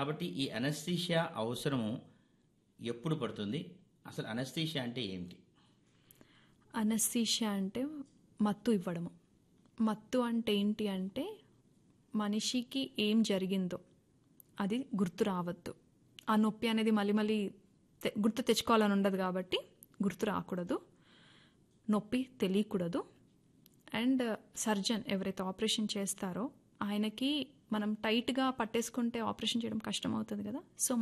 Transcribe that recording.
కాబట్టి ఈ అనస్థీషియా అవసరము ఎప్పుడు పడుతుంది అసలు అనస్థీషియా అంటే ఏంటి అనస్థీషియా అంటే మత్తు ఇవ్వడము మత్తు అంటే ఏంటి అంటే మనిషికి ఏం జరిగిందో అది గుర్తు రావద్దు ఆ నొప్పి అనేది మళ్ళీ మళ్ళీ తె- గుర్తు తెచ్చుకోవాలని ఉండదు కాబట్టి గుర్తు రాకూడదు నొప్పి తెలియకూడదు అండ్ సర్జన్ ఎవరైతే ఆపరేషన్ చేస్తారో ఆయనకి మనం టైట్గా పట్టేసుకుంటే ఆపరేషన్ చేయడం కష్టం అవుతుంది కదా సో